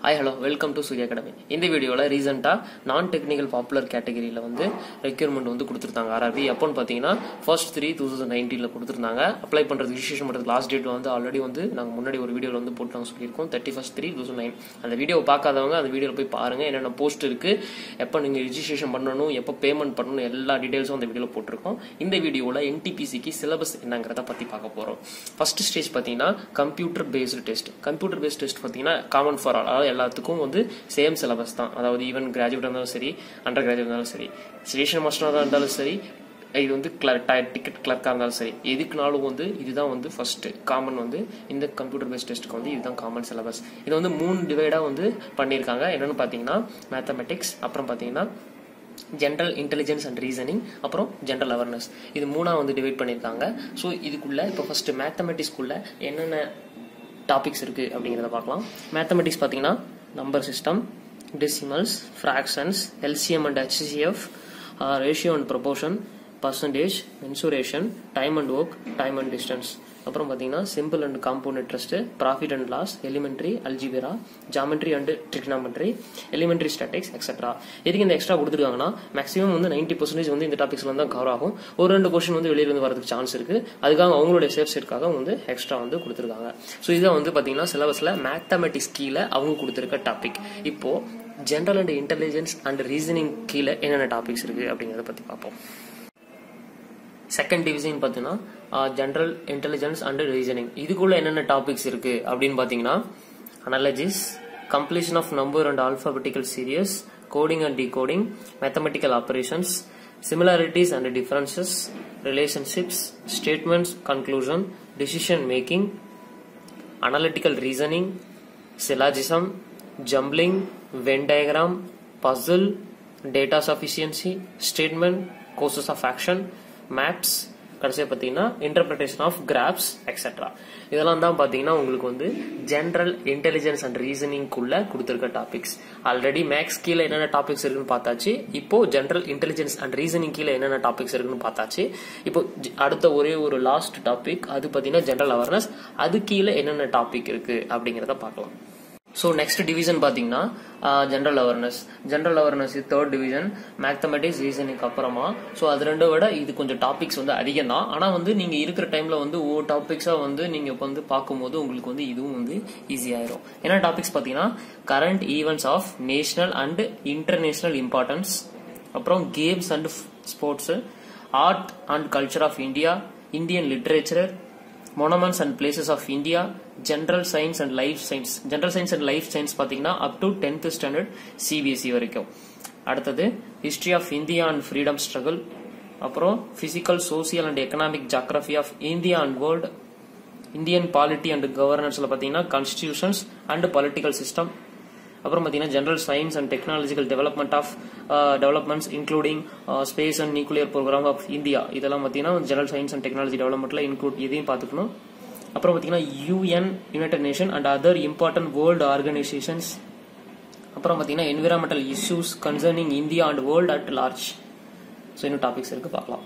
hi hello welcome to Surya academy இந்த வீடியோவில் ரீசெண்டாக நான் டெக்னிக்கல் பாப்புலர் கேட்டகரியில் வந்து ரெக்யூர்மெண்ட் வந்து கொடுத்துருந்தாங்க ஆர்ஆர்பி எப்போன்னு பார்த்தீங்கன்னா ஃபர்ஸ்ட் த்ரீ டூ தௌசண்ட் நைன்டீனில் கொடுத்துருந்தாங்க அப்ளை பண்ணுறது ரிஜிஸ்ட்ரேஷன் பண்ணுறது லாஸ்ட் டேட் வந்து ஆல்ரெடி வந்து நாங்கள் முன்னாடி ஒரு வீடியோவில் வந்து போட்டு நாங்கள் சொல்லியிருக்கோம் thirty first three two thousand nine அந்த வீடியோ பார்க்காதவங்க அந்த வீடியோவில் போய் பாருங்கள் என்னென்ன போஸ்ட் இருக்குது எப்போ நீங்கள் ரிஜிஸ்ட்ரேஷன் பண்ணணும் எப்போ பேமெண்ட் பண்ணணும் எல்லா டீட்டெயில்ஸும் அந்த வீடியோவில் போட்டிருக்கோம் இந்த வீடியோவில் என்டிபிசிக்கு சிலபஸ் என்னங்கிறத பற்றி பார்க்க போகிறோம் ஃபர்ஸ்ட் ஸ்டேஜ் பார்த்தீங்கன்னா computer based test computer based test பார்த்தீங்கன்னா காமன் ஃபார் ஆல் அதாவது எல்லாத்துக்கும் வந்து சேம் சிலபஸ் தான் அதாவது ஈவன் கிராஜுவேட் இருந்தாலும் சரி அண்டர் கிராஜுவேட் இருந்தாலும் சரி ஸ்டேஷன் மாஸ்டராக இருந்தாலும் சரி இது வந்து டிக்கெட் கிளர்க்காக இருந்தாலும் சரி எதுக்குனாலும் வந்து இதுதான் வந்து ஃபர்ஸ்ட் காமன் வந்து இந்த கம்ப்யூட்டர் பேஸ்ட் டெஸ்ட்டுக்கு வந்து இதுதான் காமன் சிலபஸ் இது வந்து மூணு டிவைடாக வந்து பண்ணியிருக்காங்க என்னென்னு பார்த்தீங்கன்னா மேத்தமெட்டிக்ஸ் அப்புறம் பார்த்தீங்கன்னா ஜென்ரல் இன்டெலிஜென்ஸ் அண்ட் ரீசனிங் அப்புறம் ஜென்ரல் அவேர்னஸ் இது மூணா வந்து டிவைட் பண்ணியிருக்காங்க ஸோ இதுக்குள்ள இப்போ ஃபர்ஸ்ட் மேத்தமெட்டிக்ஸ்குள்ள என்னென்ன டாபிக்ஸ் இருக்கு அப்படிங்கிறத பார்க்கலாம் மேத்தமெட்டிக்ஸ் பார்த்தீங்கன்னா number system decimals fractions LCM and HCF ratio and proportion percentage mensuration time and work time and distance அப்புறம் பார்த்தீங்கன்னா simple and compound interest profit and loss elementary algebra geometry and trigonometry elementary statics etcetera எதுக்கு இந்த extra கொடுத்துருக்காங்கன்னா maximum வந்து ninety percentage வந்து இந்த டாபிக்ஸ்ல தான் cover ஆகும் ஒரு ரெண்டு கொஸ்டின் வந்து வெளியில இருந்து வரதுக்கு சான்ஸ் இருக்கு அதுக்காக அவங்களுடைய சேஃப் சைட்காக வந்து எக்ஸ்ட்ரா வந்து கொடுத்துருக்காங்க ஸோ இதான் வந்து பார்த்தீங்கன்னா சிலபஸ்ல மேத்தமெட்டிக்ஸ் கீழே அவங்க கொடுத்துருக்க டாபிக் இப்போ general and intelligence and reasoning கீழே என்னென்ன டாபிக்ஸ் இருக்கு அப்படிங்கிறத பத்தி பார்ப்போம் செகண்ட் டிவிஷன் பார்த்தீங்கன்னா ஜென்ரல் இன்டெலிஜென்ஸ் அண்ட் ரீசனிங் இதுக்குள்ள என்னென்ன டாபிக்ஸ் இருக்கு அப்படின்னு பார்த்தீங்கன்னா analogies completion of number and alphabetical series coding and decoding mathematical operations similarities and differences relationships statements conclusion decision making analytical reasoning syllogism jumbling venn diagram puzzle data sufficiency statement courses of action maps கடைசியாக பார்த்தீங்கன்னா interpretation of graphs etcetera இதெல்லாம் தான் பார்த்தீங்கன்னா உங்களுக்கு வந்து general intelligence and ரீசனிங்குள்ள கொடுத்துருக்க topics already maths கீழே என்னென்ன டாபிக்ஸ் இருக்குன்னு பார்த்தாச்சு இப்போ ஜென்ரல் இன்டெலிஜென்ஸ் அண்ட் ரீசனிங் கீழே என்னென்ன டாபிக்ஸ் இருக்குன்னு பார்த்தாச்சு இப்போ அடுத்த ஒரே ஒரு லாஸ்ட் டாபிக் அது பார்த்தீங்கன்னா ஜென்ரல் அவேர்னஸ் அது கீழே என்னென்ன டாபிக் இருக்கு அப்படிங்கிறத பார்க்கலாம் ஸோ நெக்ஸ்ட் டிவிஷன் பார்த்தீங்கன்னா general awareness general awareness third division mathematics reasoning அப்புறமா ஸோ அது ரெண்டை விட இது கொஞ்சம் டாபிக்ஸ் வந்து அதிகம் தான் ஆனால் வந்து நீங்கள் இருக்கிற டைமில் வந்து ஒவ்வொரு டாபிக்ஸாக வந்து நீங்கள் இப்போ வந்து பார்க்கும்போது உங்களுக்கு வந்து இதுவும் வந்து ஈஸி ஆயிரும் என்ன டாபிக்ஸ் பார்த்தீங்கன்னா current events of national and international importance அப்புறம் games and sports art and culture of India Indian literature monuments and places of India general science and life science general science and life science பார்த்தீங்கன்னா up to tenth standard CBSE வரைக்கும் அடுத்தது history of India and freedom struggle அப்புறம் physical social and economic geography of India and world Indian polity and கவர்னன்ஸ்ல பார்த்தீங்கன்னா constitutions and political system அப்புறம் பார்த்தீங்கன்னா general science and technological development of developments including space and nuclear program of India இதெல்லாம் பார்த்தீங்கன்னா general science and technology டெவலப்மெண்ட்ல include இதையும் பார்த்துக்கணும் அப்புறம் பார்த்தீங்கன்னா UN united nation and other important world organisations அப்புறம் பார்த்தீங்கன்னா environmental issues concerning India and world at large so இன்னும் டாபிக்ஸ் இருக்கு பார்க்கலாம்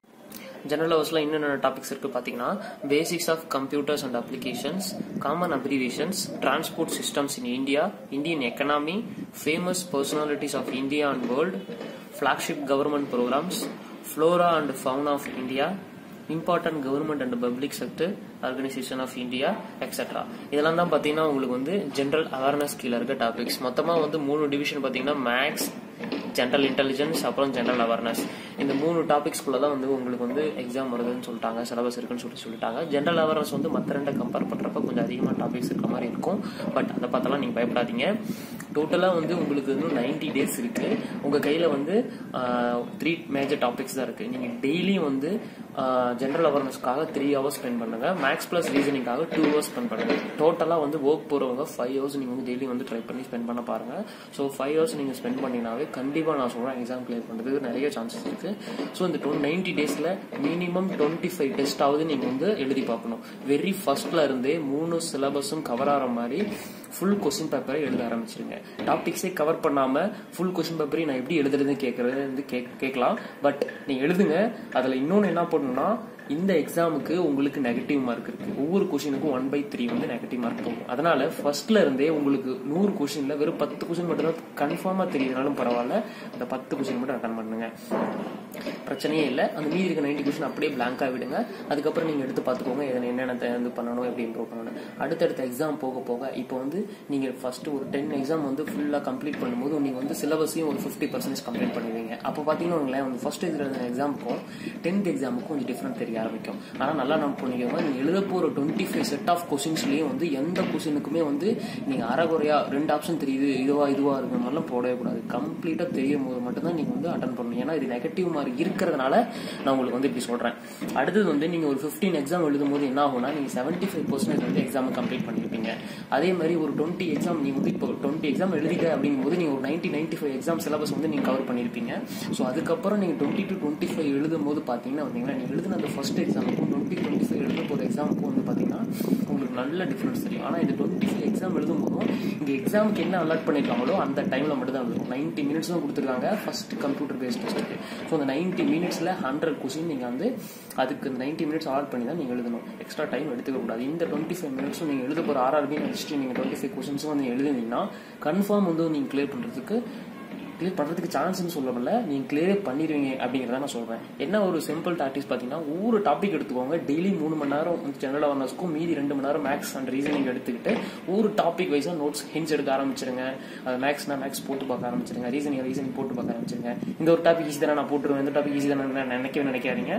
ஜெனரல் ஹவர்ஸ்ல என்னென்ன டாபிக்ஸ் இருக்கு பாத்தீங்கன்னா basics of computers and applications common abbreviations transport systems in India Indian economy famous personalities of India and world flagship government programs flora and fauna of India important government and public sector organisation of India etcetera இதெல்லாம் தான் பார்த்தீங்கன்னா உங்களுக்கு வந்து general awareness கீழே இருக்க topics மொத்தமாக வந்து மூணு டிவிஷன் பார்த்தீங்கன்னா மேக்ஸ் ஜென்ரல் இன்டெலிஜென்ஸ் அப்புறம் ஜென்ரல் அவேர்னஸ் இந்த மூணு டாபிக்ஸ்குள்ள தான் வந்து உங்களுக்கு வந்து எக்ஸாம் வருதுன்னு சொல்லிட்டாங்க சிலபஸ் இருக்குன்னு சொல்லி சொல்லிட்டாங்க ஜென்ரல் அவேர்னஸ் வந்து மற்ற ரெண்டை கம்பேர் பண்ணுறப்ப கொஞ்சம் அதிகமாக டாபிக்ஸ் இருக்க மாதிரி இருக்கும் பட் அதை பார்த்தலாம் நீங்கள் பயப்படாதீங்க டோட்டலாக வந்து உங்களுக்கு இன்னும் நைன்டி டேஸ் இருக்கு உங்கள் கையில் வந்து த்ரீ மேஜர் டாபிக்ஸ் தான் இருக்கு நீங்கள் டெய்லியும் வந்து ஜென்ரல் அவேர்னஸ்க்காக த்ரீ ஹவர்ஸ் ஸ்பெண்ட் பண்ணுங்க மேக்ஸ் பிளஸ் ரீசனிங்காக டூ ஹவர்ஸ் ஸ்பெண்ட் பண்ணுங்க டோட்டலாக வந்து ஒர்க் போகிறவங்க ஃபைவ் ஹவர்ஸ் நீங்கள் வந்து டெய்லி வந்து ட்ரை பண்ணி ஸ்பெண்ட் பண்ண பாருங்க ஸோ ஃபைவ் ஹவர்ஸ் நீங்கள் ஸ்பெண்ட் பண்ணினாவே கண்டிப்பாக நான் சொல்கிறேன் எக்ஸாம் கிளியர் பண்ணுறதுக்கு நிறைய சான்சஸ் இருக்கு ஸோ இந்த டொ நைன்டி டேஸில் மினிமம் டுவெண்ட்டி ஃபைவ் டெஸ்டாவது நீங்கள் வந்து எழுதி பார்க்கணும் வெரி ஃபர்ஸ்ட்ல இருந்தே மூணு சிலபஸும் கவர் ஆகிற மாதிரி ஃபுல் கொஸ்டின் பேப்பரை எழுத ஆரம்பிச்சிருங்க டாபிக்ஸே கவர் பண்ணாம ஃபுல் கொஸ்டின் பேப்பரை நான் எப்படி எழுதுறதுன்னு கேட்கறது வந்து கேட்கலாம் பட் நீங்க எழுதுங்க அதுல இன்னொன்னு என்ன பண்ணணும் பண்ணணும்னா இந்த எக்ஸாமுக்கு உங்களுக்கு நெகட்டிவ் மார்க் இருக்கு ஒவ்வொரு கொஷினுக்கும் ஒன் பை த்ரீ வந்து நெகட்டிவ் மார்க் போகும் அதனால ஃபர்ஸ்ட்ல இருந்தே உங்களுக்கு நூறு கொஷின்ல வெறும் பத்து கொஷின் மட்டும் தான் கன்ஃபார்மா தெரியுதுனாலும் பரவாயில்ல அந்த பத்து கொஷின் மட்டும் அட்டன் பண்ணுங்க பிரச்சனையே இல்லை அந்த மீதி இருக்க நைன்டி கொஷின் அப்படியே பிளாங்கா விடுங்க அதுக்கப்புறம் நீங்க எடுத்து பார்த்துக்கோங்க இதில் என்னென்ன த- இது பண்ணணும் எப்படி இம்ப்ரூவ் பண்ணணும் அடுத்தடுத்த எக்ஸாம் போக போக இப்போ வந்து நீங்க ஃபர்ஸ்ட் ஒரு டென் எக்ஸாம் வந்து ஃபுல்லா கம்ப்ளீட் பண்ணும்போது நீங்க வந்து சிலபஸையும் ஒரு ஃபிஃப்டி பர்சன்டேஜ் கம்ப்ளீட் பண்ணுவீங்க அப்போ பார்த்தீங்கன்னா உங்களேன் வந்து ஃபர்ஸ்ட் எழுதுற எக்ஸாமுக்கும் டென்த் எக்ஸாமுக்கும் கொஞ்சம் டிஃப்ரெண்ட் தெரிய ஆரம்பிக்கும் ஆனால் நல்லா நம்ம பண்ணிக்கோங்க நீங்க எழுத போற டுவெண்ட்டி ஃபைவ் செட் ஆஃப் கொஸ்டின்ஸ்லயும் வந்து எந்த கொஸ்டினுக்குமே வந்து நீங்க அறகுறையா ரெண்டு ஆப்ஷன் தெரியுது இதுவா இதுவா இருக்கிற மாதிரிலாம் போடவே கூடாது கம்ப்ளீட்டா தெரியும் போது மட்டும்தான் நீங்க வந்து அட்டன் பண்ணணும் ஏன்னா இது நெகட்டிவ் மார்க் இருக்கிறதுனால நான் உங்களுக்கு வந்து இப்படி சொல்றேன் அடுத்தது வந்து நீங்க ஒரு 15 எக்ஸாம் எழுதும் போது என்ன ஆகும்னா நீங்க 75% ஃபைவ் பர்சன்டேஜ் வந்து எக்ஸாம் கம்ப்ளீட் பண்ணிருப்பீங்க அதே மாதிரி ஒரு டுவெண்ட்டி எக்ஸாம் நீங்க வந்து இப்போ டுவெண்ட்டி எக்ஸாம் எழுதிட்ட அப்படிங்கும்போது நீங்க ஒரு ninety ninety five exam syllabus வந்து நீங்க கவர் பண்ணிருப்பீங்க ஸோ அதுக்கப்புறம் நீங்க டுவெண்ட்டி டு டுவெண்ட்டி ஃபைவ் எழுதும் போது பாத்தீங்கன்னா வந்தீங்கன்னா நீங்க எழுதின அந்த ஃபர்ஸ்ட் எக்ஸாமுக்கும் டுவெண்ட்டி டுவெண்ட்டி ஃபைவ் எழுத போற எக்ஸாமுக்கும் வந்து பாத்தீங்கன்னா உங்களுக்கு நல்ல டிஃபரன்ஸ் தெரியும் ஆனா இது டுவெண்ட்டி ஃபைவ் எக்ஸாம் எழுதும் போதும் இங்க எக்ஸாமுக்கு என்ன அலர்ட் பண்ணிருக்காங்களோ அந்த டைம்ல மட்டும் தான் எழுதும் நைன்டி மினிட்ஸ் தான் கொடுத்துருக்காங்க ஃபர்ஸ்ட் கம்ப்யூட்டர் பேஸ்ட் டெஸ்ட்டுக்கு ஸோ அந்த நைன்டி மினிட்ஸ்ல ஹண்ட்ரட் கொஸ்டின் நீங்க வந்து அதுக்கு இந்த நைன்டி மினிட்ஸ் அலாட் பண்ணி தான் நீங்க எழுதணும் எக்ஸ்ட்ரா டைம் எடுத்துக்க கூடாது இந்த டுவெண்ட்டி ஃபைவ் மினிட்ஸும் நீங்க எழுத போற ஆர்ஆர்பி ஹிஸ்ட்ரி நீங்க டுவெண்ட்டி ஃபைவ் கொஸ்டின்ஸும் வந்து எழுதுனீங்கன்னா கன்ஃபார்ம் வந்து நீங்க கிளியர் பண்றதுக்கு கிளியர் பண்றதுக்கு சான்ஸ்னு சொல்லல நீங்க கிளியர் பண்ணிடுவீங்க அப்படிங்கறத நான் சொல்றேன் என்ன ஒரு சிம்பிள் டாக்டிஸ் பாத்தீங்கன்னா ஒவ்வொரு டாபிக் எடுத்துக்கோங்க டெய்லி மூணு மணி நேரம் ஜெனரல் அவேர்னஸ்க்கும் மீதி ரெண்டு மணி நேரம் மேக்ஸ் அண்ட் ரீசனிங் எடுத்துக்கிட்டு ஒரு டாபிக் வைஸா நோட்ஸ் ஹின்ஸ் எடுக்க ஆரம்பிச்சிருங்க அது மேக்ஸ்னா மேக்ஸ் போட்டு பார்க்க ஆரம்பிச்சிருங்க ரீசனிங் ரீசனிங் போட்டு பார்க்க ஆரம்பிச்சிருங்க இந்த ஒரு டாபிக் ஈஸி தானே நான் போட்டுருவேன் இந்த டாபிக் ஈஸி தானே நினைக்கவே நினைக்காதீங்க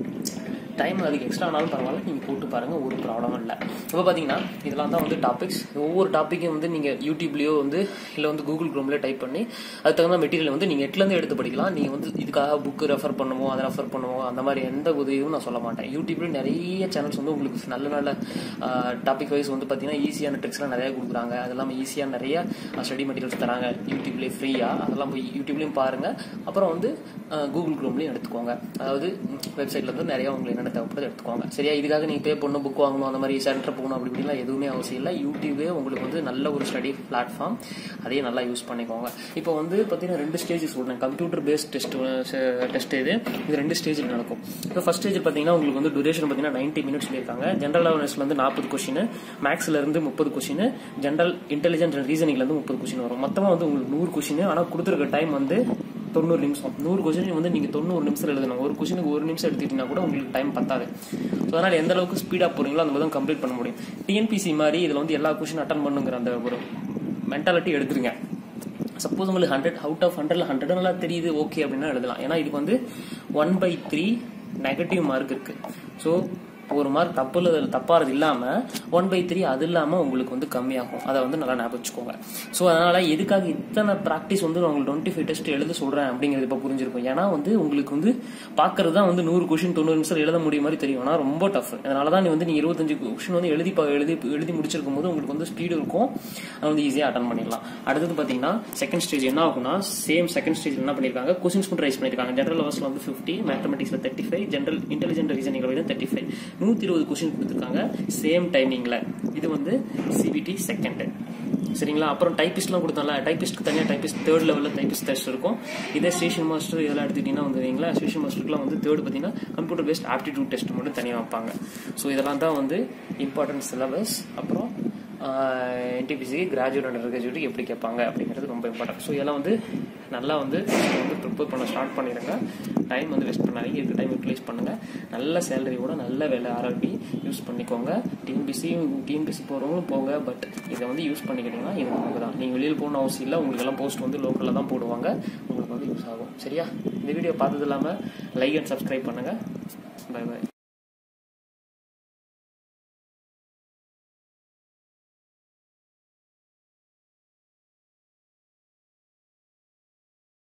டைம் அதுக்கு எக்ஸ்ட்ரா ஆனாலும் பரவாயில்ல நீங்கள் போட்டு பாருங்க ஒரு ப்ராப்ளமும் இல்லை இப்போ பார்த்தீங்கன்னா இதெல்லாம் தான் வந்து டாபிக்ஸ் ஒவ்வொரு டாப்பிக்கும் வந்து நீங்கள் யூடியூப்லேயோ வந்து இல்லை வந்து கூகுள் குரோம்லேயே டைப் பண்ணி அதுக்கு தகுந்த மெட்டீரியல் வந்து நீங்கள் எட்லேருந்து எடுத்து படிக்கலாம் நீங்கள் வந்து இதுக்காக புக்கு ரெஃபர் பண்ணுவோம் அதை ரெஃபர் பண்ணுவோம் அந்த மாதிரி எந்த உதவியும் நான் சொல்ல மாட்டேன் யூடியூப்ல நிறைய சேனல்ஸ் வந்து உங்களுக்கு நல்ல நல்ல டாபிக் வைஸ் வந்து பார்த்தீங்கன்னா ஈஸியான ட்ரிக்ஸ்லாம் நிறைய கொடுக்குறாங்க அது இல்லாமல் ஈஸியாக நிறைய ஸ்டடி மெட்டீரியல்ஸ் தராங்க யூடியூப்லேயே ஃப்ரீயாக அதெல்லாம் போய் யூடியூப்லேயும் பாருங்க அப்புறம் வந்து கூகுள் குரோம்லேயும் எடுத்துக்கோங்க அதாவது வெப்சைட்ல இருந்து நிறைய உங்களுக்கு என்னென்ன தேவைப்படுது எடுத்துக்கோங்க சரியா இதுக்காக நீங்க பே பண்ணணும் புக் வாங்கணும் அந்த மாதிரி சென்டர் போகணும் அப்படி இப்படிலாம் எதுவுமே அவசியம் இல்லை யூடியூபே உங்களுக்கு வந்து நல்ல ஒரு ஸ்டடி பிளாட்ஃபார்ம் அதையும் நல்லா யூஸ் பண்ணிக்கோங்க இப்போ வந்து பார்த்தீங்கன்னா ரெண்டு ஸ்டேஜ் சொல்றேன் கம்ப்யூட்டர் பேஸ்ட் டெஸ்ட் டெஸ்ட் இது இது ரெண்டு ஸ்டேஜில் நடக்கும் இப்போ ஃபர்ஸ்ட் ஸ்டேஜ் பார்த்தீங்கன்னா உங்களுக்கு வந்து டூரேஷன் பார்த்தீங்கன்னா நைன்டி மினிட்ஸ் இருக்காங்க ஜென்ரல் அவேர்னஸ்ல இருந்து நாற்பது கொஸ்டின் மேக்ஸ்ல இருந்து முப்பது கொஸ்டின் ஜென்ரல் இன்டெலிஜென்ஸ் அண்ட் ரீசனிங்ல இருந்து முப்பது கொஸ்டின் வரும் மொத்தமாக வந்து உங்களுக்கு நூறு கொஸ்டின் ஆனால் கொடுத்துருக்க டைம் வந்து தொண்ணூறு நிமிஷம் நூறு கொஸ்டின் வந்து நீங்க தொண்ணூறு நிமிஷம் எழுதணும் ஒரு கொஸ்டினுக்கு ஒரு நிமிஷம் எடுத்துட்டீங்கன்னா கூட உங்களுக்கு டைம் பத்தாது ஸோ அதனால எந்த அளவுக்கு ஸ்பீடா போறீங்களோ அந்த மாதிரி தான் கம்ப்ளீட் பண்ண முடியும் டிஎன்பிசி மாதிரி இதுல வந்து எல்லா கொஸ்டின் அட்டன் பண்ணுங்கிற அந்த ஒரு மென்டாலிட்டி எடுத்துருங்க சப்போஸ் உங்களுக்கு ஹண்ட்ரட் அவுட் ஆஃப் ஹண்ட்ரட்ல ஹண்ட்ரட் நல்லா தெரியுது ஓகே அப்படின்னா எழுதலாம் ஏன்னா இதுக்கு வந்து one by three negative mark இருக்கு ஸோ ஒரு மார்க் தப்பு இல்ல- தப்பாறது இல்லாம ஒன் பை த்ரீ அது இல்லாம உங்களுக்கு வந்து கம்மியாகும் அதை வந்து நல்லா ஞாபகம் வச்சுக்கோங்க ஸோ அதனால எதுக்காக இத்தனை ப்ராக்டிஸ் வந்து நான் உங்களுக்கு டுவெண்ட்டி ஃபைவ் டெஸ்ட் எழுத சொல்றேன் அப்படிங்கிறது இப்போ புரிஞ்சிருக்கும் ஏன்னா வந்து உங்களுக்கு வந்து பாக்குறது தான் வந்து நூறு கொஷின் தொண்ணூறு நிமிஷம் எழுத முடியும் மாதிரி தெரியும் ஆனா ரொம்ப டஃப் அதனால தான் நீ வந்து நீ இருபத்தஞ்சு கொஷின் வந்து எழுதி பா- எழுதி எழுதி முடிச்சிருக்கும் போது உங்களுக்கு வந்து ஸ்பீடு இருக்கும் அது வந்து ஈஸியாக அட்டன் பண்ணிடலாம் அடுத்தது பாத்தீங்கன்னா செகண்ட் ஸ்டேஜ் என்ன ஆகும்னா சேம் செகண்ட் ஸ்டேஜ் என்ன பண்ணிருக்காங்க கொஸ்டின்ஸ் மட்டும் ரைஸ் பண்ணிருக்காங்க ஜென்ரல் லெவல்ஸ்ல வந்து ஃபிஃப்டி மேத்தமெட்டிக்ஸ்ல thirty five general intelligent reasoning வந்து தேர்ட்டி ஃபைவ் நூத்தி இருபது கொஸ்டின் கொடுத்துருக்காங்க சேம் டைமிங்ல இது வந்து சிபிடி செகண்ட் சரிங்களா அப்புறம் டைபிஸ்ட்லாம் கொடுத்தோம்ல டைபிஸ்ட்க்கு தனியாக டைபிஸ்ட் தேர்ட் லெவலில் டைபிஸ்ட் டெஸ்ட் இருக்கும் இதே ஸ்டேஷன் மாஸ்டர் இதெல்லாம் எடுத்துக்கிட்டீங்கன்னா வந்து வைங்களா ஸ்டேஷன் மாஸ்டருக்குலாம் வந்து தேர்ட் பார்த்தீங்கன்னா கம்ப்யூட்டர் பேஸ்ட் ஆப்டிடியூட் டெஸ்ட் மட்டும் தனியாக வைப்பாங்க ஸோ இதெல்லாம் தான் வந்து இம்பார்ட்டன்ட் சிலபஸ் அப்புறம் என்டிபிசிக்கு கிராஜுவேட் அண்ட் கிராஜுவேட்டுக்கு எப்படி கேட்பாங்க அப்படிங்கிறது ரொம்ப இம்பார்ட்டன்ட் ஸோ இதெல்லாம் வந்து நல்லா வந்து வந்து ப்ரிப்பேர் பண்ண ஸ்டார்ட் பண்ணிடுங்க டைம் வந்து வேஸ்ட் பண்ணாதீங்க இருக்க டைம் யூட்டிலைஸ் பண்ணுங்க நல்ல சேலரியோட நல்ல வேலை ஆர்ஆர்பி யூஸ் பண்ணிக்கோங்க டிஎன்பிசி டிஎன்பிசி போகிறவங்களும் போங்க பட் இதை வந்து யூஸ் பண்ணிக்கிட்டீங்கன்னா இது நமக்கு தான் நீங்கள் வெளியில் போகணும் அவசியம் இல்லை உங்களுக்கு எல்லாம் போஸ்ட் வந்து லோக்கலில் தான் போடுவாங்க உங்களுக்கு வந்து யூஸ் ஆகும் சரியா இந்த வீடியோ பார்த்தது இல்லாமல் லைக் அண்ட் சப்ஸ்கிரைப் பண்ணுங்க பை பை